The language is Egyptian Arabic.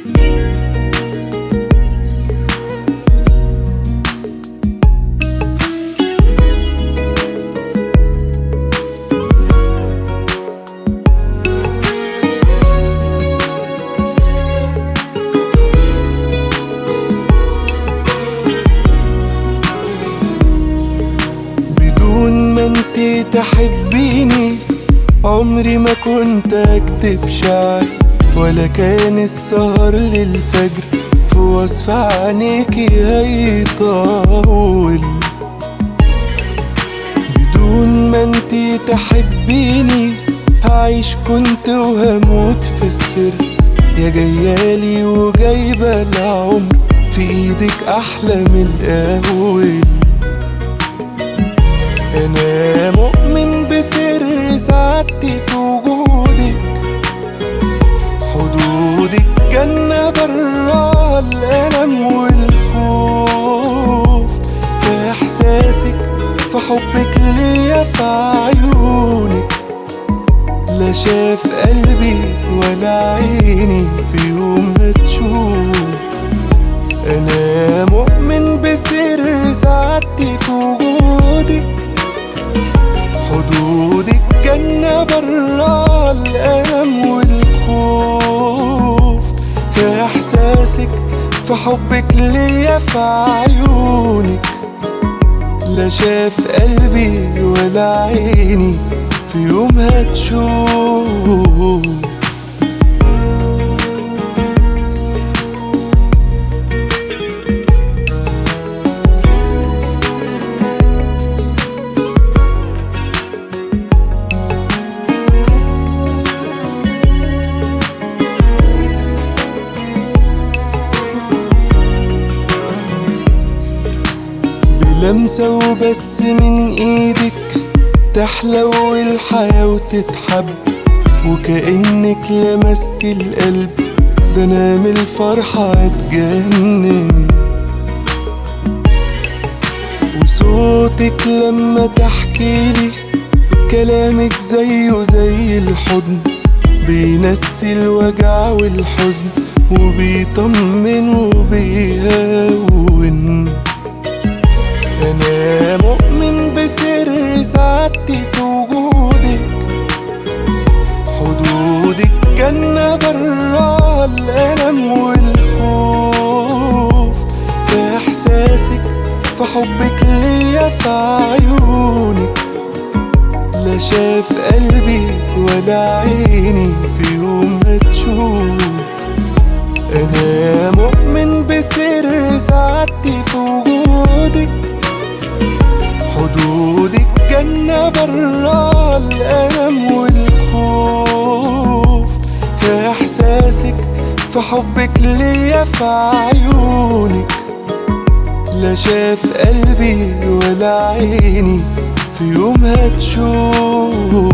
بدون ما انت تحبيني عمري ما كنت اكتب شعر ولا كان السهر للفجر في وصف عينيكي هيطول بدون ما انت تحبيني هعيش كنت وهموت في السر يا جيالي وجايبة العمر في ايدك احلى من الاول انا مؤمن بسر سعادتي في وجودك حدودك جنة برا الألم والخوف في إحساسك في حبك ليا في عيونك لا شاف قلبي ولا عيني في يوم هتشوف أنا مؤمن بسر سعادتي في وجودك حدودك جنة برا الألم والخوف في إحساسك في حبك ليا في عيونك لا شاف قلبي ولا عيني في يوم هتشوف بلمسة وبس من ايدك تحلو الحياة وتتحب وكأنك لمست القلب ده انا من الفرحة اتجنن وصوتك لما تحكيلي كلامك زيه زي الحضن بينسي الوجع والحزن وبيطمن وبيهون أنا مؤمن بسر سعادتي في وجودك حدودك جنة برا الألم والخوف في إحساسك في حبك ليا في عيونك لا شاف قلبي ولا عيني في يوم هتشوف أنا مؤمن بسر سعادتي في وجودك حدودك جنة برا الألم والخوف في إحساسك في حبك ليا في عيونك لا شاف قلبي ولا عيني في يوم هتشوف